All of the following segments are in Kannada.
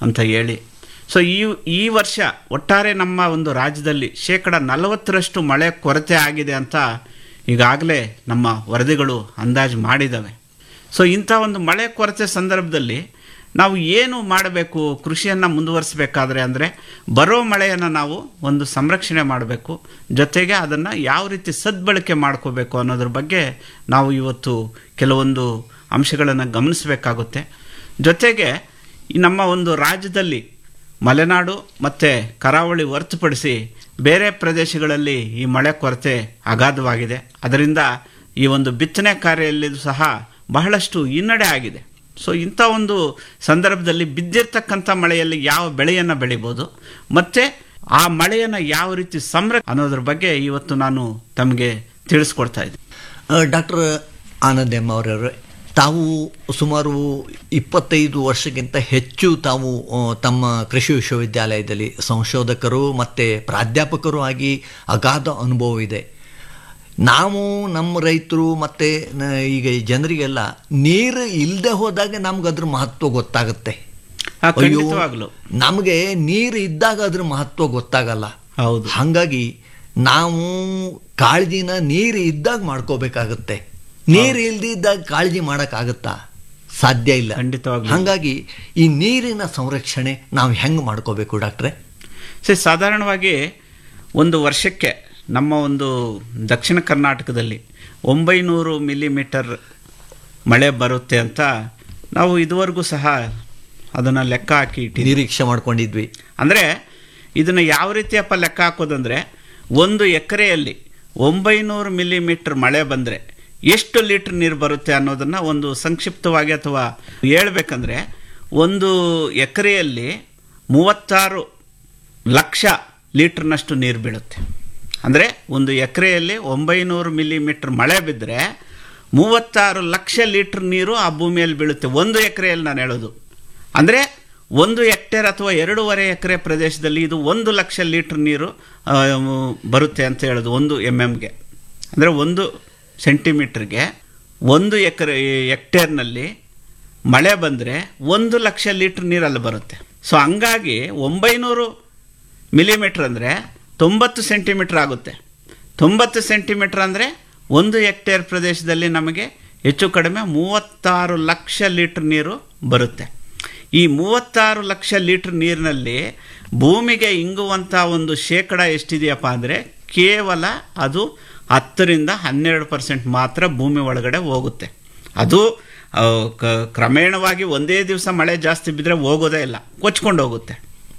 ಅಂತ ಹೇಳಿ ಸೊ ಈ ಈ ವರ್ಷ ಒಟ್ಟಾರೆ ನಮ್ಮ ಒಂದು ರಾಜ್ಯದಲ್ಲಿ ಶೇಕಡ ನಲವತ್ತರಷ್ಟು ಮಳೆ ಕೊರತೆ ಆಗಿದೆ ಅಂತ ಈಗಾಗಲೇ ನಮ್ಮ ವರದಿಗಳು ಅಂದಾಜು ಮಾಡಿದ್ದಾವೆ ಸೊ ಇಂಥ ಒಂದು ಮಳೆ ಕೊರತೆ ಸಂದರ್ಭದಲ್ಲಿ ನಾವು ಏನು ಮಾಡಬೇಕು ಕೃಷಿಯನ್ನು ಮುಂದುವರಿಸಬೇಕಾದ್ರೆ ಅಂದರೆ ಬರೋ ಮಳೆಯನ್ನು ನಾವು ಒಂದು ಸಂರಕ್ಷಣೆ ಮಾಡಬೇಕು ಜೊತೆಗೆ ಅದನ್ನು ಯಾವ ರೀತಿ ಸದ್ಬಳಕೆ ಮಾಡ್ಕೋಬೇಕು ಅನ್ನೋದ್ರ ಬಗ್ಗೆ ನಾವು ಇವತ್ತು ಕೆಲವೊಂದು ಅಂಶಗಳನ್ನು ಗಮನಿಸಬೇಕಾಗುತ್ತೆ ಜೊತೆಗೆ ಈ ನಮ್ಮ ಒಂದು ರಾಜ್ಯದಲ್ಲಿ ಮಲೆನಾಡು ಮತ್ತು ಕರಾವಳಿ ಹೊರತುಪಡಿಸಿ ಬೇರೆ ಪ್ರದೇಶಗಳಲ್ಲಿ ಈ ಮಳೆ ಕೊರತೆ ಅಗಾಧವಾಗಿದೆ ಅದರಿಂದ ಈ ಒಂದು ಬಿತ್ತನೆ ಕಾರ್ಯದಲ್ಲಿಯೂ ಸಹ ಬಹಳಷ್ಟು ಹಿನ್ನಡೆ ಆಗಿದೆ ಸೊ ಇಂಥ ಒಂದು ಸಂದರ್ಭದಲ್ಲಿ ಬಿದ್ದಿರ್ತಕ್ಕಂಥ ಮಳೆಯಲ್ಲಿ ಯಾವ ಬೆಳೆಯನ್ನು ಬೆಳಿಬೋದು ಮತ್ತು ಆ ಮಳೆಯನ್ನು ಯಾವ ರೀತಿ ಸಂರ ಅನ್ನೋದ್ರ ಬಗ್ಗೆ ಇವತ್ತು ನಾನು ತಮಗೆ ತಿಳಿಸ್ಕೊಡ್ತಾ ಇದ್ದೀನಿ ಡಾಕ್ಟರ್ ಆನಂದ್ ಎಂ ಅವರವರು ತಾವು ಸುಮಾರು ಇಪ್ಪತ್ತೈದು ವರ್ಷಕ್ಕಿಂತ ಹೆಚ್ಚು ತಾವು ಆ, ತಮ್ಮ ಕೃಷಿ ವಿಶ್ವವಿದ್ಯಾಲಯದಲ್ಲಿ ಸಂಶೋಧಕರು ಮತ್ತು ಪ್ರಾಧ್ಯಾಪಕರು ಆಗಿ ಅಗಾಧ ಅನುಭವ ಇದೆ ನಾವು ನಮ್ಮ ರೈತರು ಮತ್ತು ಈಗ ಈ ಜನರಿಗೆಲ್ಲ ನೀರು ಇಲ್ಲದೆ ಹೋದಾಗ ನಮ್ಗೆ ಅದ್ರ ಮಹತ್ವ ಗೊತ್ತಾಗುತ್ತೆ ಆ, ಅಯ್ಯೋ ಖಂಡಿತವಾಗ್ಲೂ. ನಮಗೆ ನೀರು ಇದ್ದಾಗ ಅದ್ರ ಮಹತ್ವ ಗೊತ್ತಾಗಲ್ಲ ಹೌದು ಹಾಗಾಗಿ ನಾವು ಕಾಳಜಿನ ನೀರು ಇದ್ದಾಗ ಮಾಡ್ಕೋಬೇಕಾಗುತ್ತೆ ನೀರು ಇಲ್ದಿದ್ದಾಗ ಕಾಳಜಿ ಮಾಡೋಕ್ಕಾಗತ್ತಾ ಸಾಧ್ಯ ಇಲ್ಲ ಖಂಡಿತವಾಗ್ಲೂ. ಹಾಗಾಗಿ ಈ ನೀರಿನ ಸಂರಕ್ಷಣೆ ನಾವು ಹೆಂಗೆ ಮಾಡ್ಕೋಬೇಕು ಡಾಕ್ಟ್ರೆ ಸರಿ ಸಾಧಾರಣವಾಗಿ ಒಂದು ವರ್ಷಕ್ಕೆ ನಮ್ಮ ಒಂದು ದಕ್ಷಿಣ ಕರ್ನಾಟಕದಲ್ಲಿ ಒಂಬೈನೂರು ಮಿಲಿಮೀಟರ್ ಮಳೆ ಬರುತ್ತೆ ಅಂತ ನಾವು ಇದುವರೆಗೂ ಸಹ ಅದನ್ನು ಲೆಕ್ಕ ಹಾಕಿ ಇಟ್ಟಿದ್ದೀವಿ ನಿರೀಕ್ಷೆ ಮಾಡ್ಕೊಂಡಿದ್ವಿ ಅಂದರೆ ಇದನ್ನು ಯಾವ ರೀತಿಯಪ್ಪ ಲೆಕ್ಕ ಹಾಕೋದಂದರೆ ಒಂದು ಎಕರೆಯಲ್ಲಿ ಒಂಬೈನೂರು ಮಿಲಿಮೀಟರ್ ಮಳೆ ಬಂದರೆ ಎಷ್ಟು ಲೀಟ್ರ್ ನೀರು ಬರುತ್ತೆ ಅನ್ನೋದನ್ನು ಒಂದು ಸಂಕ್ಷಿಪ್ತವಾಗಿ ಅಥವಾ ಹೇಳ್ಬೇಕಂದ್ರೆ ಒಂದು ಎಕರೆಯಲ್ಲಿ ಮೂವತ್ತಾರು ಲಕ್ಷ ಲೀಟ್ರ್ನಷ್ಟು ನೀರು ಬೀಳುತ್ತೆ ಅಂದರೆ ಒಂದು ಎಕರೆಯಲ್ಲಿ ಒಂಬೈನೂರು ಮಿಲಿಮೀಟ್ರ್ ಮಳೆ ಬಿದ್ದರೆ ಮೂವತ್ತಾರು ಲಕ್ಷ ಲೀಟ್ರ್ ನೀರು ಆ ಭೂಮಿಯಲ್ಲಿ ಬೀಳುತ್ತೆ ಒಂದು ಎಕರೆಯಲ್ಲಿ ನಾನು ಹೇಳೋದು ಅಂದರೆ ಒಂದು ಹೆಕ್ಟೇರ್ ಅಥವಾ ಎರಡೂವರೆ ಎಕರೆ ಪ್ರದೇಶದಲ್ಲಿ ಇದು ಒಂದು ಲಕ್ಷ ಲೀಟ್ರ್ ನೀರು ಆ, ಬರುತ್ತೆ ಅಂತ ಹೇಳೋದು ಒಂದು ಎಮ್ ಎಮ್ಗೆ ಅಂದರೆ ಒಂದು ಸೆಂಟಿಮೀಟ್ರಿಗೆ ಒಂದು ಎಕರೆ ಹೆಕ್ಟೇರ್ನಲ್ಲಿ ಮಳೆ ಬಂದರೆ ಒಂದು ಲಕ್ಷ ಲೀಟ್ರ್ ನೀರಲ್ಲಿ ಬರುತ್ತೆ ಸೊ ಹಂಗಾಗಿ ಒಂಬೈನೂರು ಮಿಲಿಮೀಟ್ರ್ ಅಂದರೆ ತೊಂಬತ್ತು ಸೆಂಟಿಮೀಟ್ರ್ ಆಗುತ್ತೆ ತೊಂಬತ್ತು ಸೆಂಟಿಮೀಟ್ರ್ ಅಂದರೆ ಒಂದು ಹೆಕ್ಟೇರ್ ಪ್ರದೇಶದಲ್ಲಿ ನಮಗೆ ಹೆಚ್ಚು ಕಡಿಮೆ ಮೂವತ್ತಾರು ಲಕ್ಷ ಲೀಟ್ರ್ ನೀರು ಬರುತ್ತೆ ಈ ಮೂವತ್ತಾರು ಲಕ್ಷ ಲೀಟ್ರ್ ನೀರಿನಲ್ಲಿ ಭೂಮಿಗೆ ಇಂಗುವಂಥ ಒಂದು ಶೇಕಡ ಎಷ್ಟಿದೆಯಪ್ಪ ಅಂದರೆ ಕೇವಲ ಅದು ಹತ್ತರಿಂದ ಹನ್ನೆರಡು ಪರ್ಸೆಂಟ್ ಮಾತ್ರ ಭೂಮಿ ಒಳಗಡೆ ಹೋಗುತ್ತೆ ಅದು ಆ, ಕ- ಕ್ರಮೇಣವಾಗಿ ಒಂದೇ ದಿವಸ ಮಳೆ ಜಾಸ್ತಿ ಬಿದ್ದರೆ ಹೋಗೋದೇ ಇಲ್ಲ ಕೊಚ್ಕೊಂಡು ಹೋಗುತ್ತೆ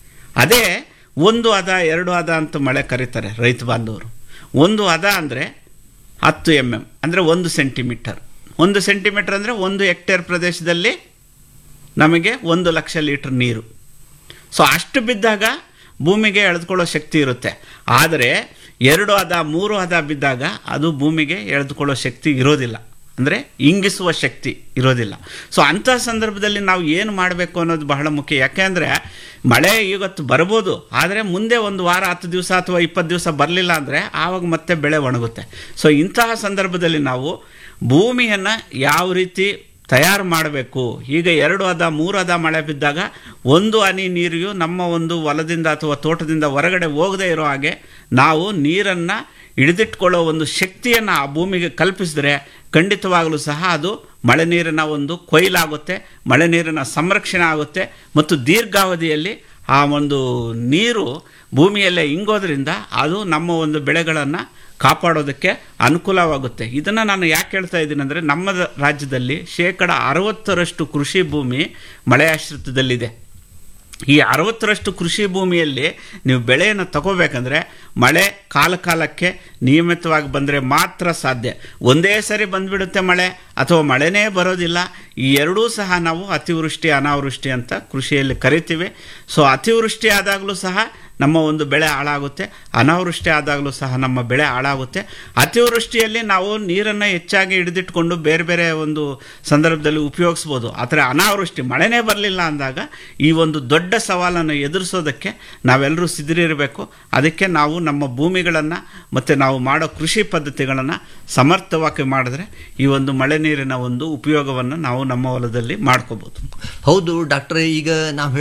ಅದೇ ಒಂದು ಅದ ಎರಡು ಅದ ಅಂತ ಮಳೆ ಕರೀತಾರೆ ರೈತ ಬಾಂಧವರು ಒಂದು ಅದ ಅಂದರೆ ಹತ್ತು ಎಮ್ ಎಮ್ ಅಂದರೆ ಒಂದು ಸೆಂಟಿಮೀಟರ್ ಒಂದು ಸೆಂಟಿಮೀಟರ್ ಅಂದರೆ ಒಂದು ಹೆಕ್ಟೇರ್ ಪ್ರದೇಶದಲ್ಲಿ ನಮಗೆ ಒಂದು ಲಕ್ಷ ಲೀಟ್ರ್ ನೀರು ಸೊ ಅಷ್ಟು ಬಿದ್ದಾಗ ಭೂಮಿಗೆ ಎಳೆದುಕೊಳ್ಳೋ ಶಕ್ತಿ ಇರುತ್ತೆ ಆದರೆ ಎರಡು ಅದ ಮೂರು ಅದ ಬಿದ್ದಾಗ ಅದು ಭೂಮಿಗೆ ಎಳೆದುಕೊಳ್ಳೋ ಶಕ್ತಿ ಇರೋದಿಲ್ಲ ಅಂದರೆ ಇಂಗಿಸುವ ಶಕ್ತಿ ಇರೋದಿಲ್ಲ ಸೊ ಅಂಥ ಸಂದರ್ಭದಲ್ಲಿ ನಾವು ಏನು ಮಾಡಬೇಕು ಅನ್ನೋದು ಬಹಳ ಮುಖ್ಯ ಯಾಕೆಂದರೆ ಮಳೆ ಇವತ್ತು ಬರ್ಬೋದು ಆದರೆ ಮುಂದೆ ಒಂದು ವಾರ ಹತ್ತು ದಿವಸ ಅಥವಾ ಇಪ್ಪತ್ತು ದಿವಸ ಬರಲಿಲ್ಲ ಅಂದರೆ ಆವಾಗ ಮತ್ತೆ ಬೆಳೆ ಒಣಗುತ್ತೆ ಸೊ ಇಂತಹ ಸಂದರ್ಭದಲ್ಲಿ ನಾವು ಭೂಮಿಯನ್ನು ಯಾವ ರೀತಿ ತಯಾರು ಮಾಡಬೇಕು ಈಗ ಎರಡು ಅದ ಮೂರು ಅದ ಮಳೆ ಬಿದ್ದಾಗ ಒಂದು ಹನಿ ನೀರಿಗೂ ನಮ್ಮ ಒಂದು ಹೊಲದಿಂದ ಅಥವಾ ತೋಟದಿಂದ ಹೊರಗಡೆ ಹೋಗದೇ ಇರೋ ಹಾಗೆ ನಾವು ನೀರನ್ನು ಹಿಡಿದಿಟ್ಕೊಳ್ಳೋ ಒಂದು ಶಕ್ತಿಯನ್ನು ಆ ಭೂಮಿಗೆ ಕಲ್ಪಿಸಿದ್ರೆ ಖಂಡಿತವಾಗಲೂ ಸಹ ಅದು ಮಳೆ ನೀರಿನ ಒಂದು ಕೊಯ್ಲಾಗುತ್ತೆ ಮಳೆ ನೀರಿನ ಸಂರಕ್ಷಣೆ ಆಗುತ್ತೆ ಮತ್ತು ದೀರ್ಘಾವಧಿಯಲ್ಲಿ ಆ ಒಂದು ನೀರು ಭೂಮಿಯಲ್ಲೇ ಇಂಗೋದ್ರಿಂದ ಅದು ನಮ್ಮ ಒಂದು ಬೆಳೆಗಳನ್ನು ಕಾಪಾಡೋದಕ್ಕೆ ಅನುಕೂಲವಾಗುತ್ತೆ ಇದನ್ನು ನಾನು ಯಾಕೆ ಹೇಳ್ತಾ ಇದ್ದೀನಿ ಅಂದರೆ ನಮ್ಮ ರಾಜ್ಯದಲ್ಲಿ ಶೇಕಡ ಅರವತ್ತರಷ್ಟು ಕೃಷಿ ಭೂಮಿ ಮಳೆಯಾಶ್ರಿತದಲ್ಲಿದೆ ಈ ಅರವತ್ತರಷ್ಟು ಕೃಷಿ ಭೂಮಿಯಲ್ಲಿ ನೀವು ಬೆಳೆಯನ್ನು ತಗೋಬೇಕಂದ್ರೆ ಮಳೆ ಕಾಲ ಕಾಲಕ್ಕೆ ನಿಯಮಿತವಾಗಿ ಬಂದರೆ ಮಾತ್ರ ಸಾಧ್ಯ ಒಂದೇ ಸರಿ ಬಂದ್ಬಿಡುತ್ತೆ ಮಳೆ ಅಥವಾ ಮಳೆನೇ ಬರೋದಿಲ್ಲ ಈ ಎರಡೂ ಸಹ ನಾವು ಅತಿವೃಷ್ಟಿ ಅನಾವೃಷ್ಟಿ ಅಂತ ಕೃಷಿಯಲ್ಲಿ ಕರಿತೀವಿ ಸೊ ಅತಿವೃಷ್ಟಿ ಆದಾಗಲೂ ಸಹ ನಮ್ಮ ಒಂದು ಬೆಳೆ ಹಾಳಾಗುತ್ತೆ ಅನಾವೃಷ್ಟಿ ಆದಾಗಲೂ ಸಹ ನಮ್ಮ ಬೆಳೆ ಹಾಳಾಗುತ್ತೆ ಅತಿವೃಷ್ಟಿಯಲ್ಲಿ ನಾವು ನೀರನ್ನು ಹೆಚ್ಚಾಗಿ ಹಿಡಿದಿಟ್ಕೊಂಡು ಬೇರೆ ಬೇರೆ ಒಂದು ಸಂದರ್ಭದಲ್ಲಿ ಉಪಯೋಗಿಸ್ಬೋದು ಆದರೆ ಅನಾವೃಷ್ಟಿ ಮಳೆನೇ ಬರಲಿಲ್ಲ ಅಂದಾಗ ಈ ಒಂದು ದೊಡ್ಡ ಸವಾಲನ್ನು ಎದುರಿಸೋದಕ್ಕೆ ನಾವೆಲ್ಲರೂ ಸಿದ್ಧರಿರಬೇಕು ಅದಕ್ಕೆ ನಾವು ನಮ್ಮ ಭೂಮಿಗಳನ್ನು ಮತ್ತು ನಾವು ಮಾಡೋ ಕೃಷಿ ಪದ್ಧತಿಗಳನ್ನು ಸಮರ್ಥವಾಗಿ ಮಾಡಿದ್ರೆ ಈ ಒಂದು ಮಳೆ ನೀರಿನ ಒಂದು ಉಪಯೋಗವನ್ನು ನಾವು ನಮ್ಮ ಹೊಲದಲ್ಲಿ ಮಾಡ್ಕೋಬೋದು ಹೌದು ಡಾಕ್ಟ್ರೆ ಈಗ ನಾವು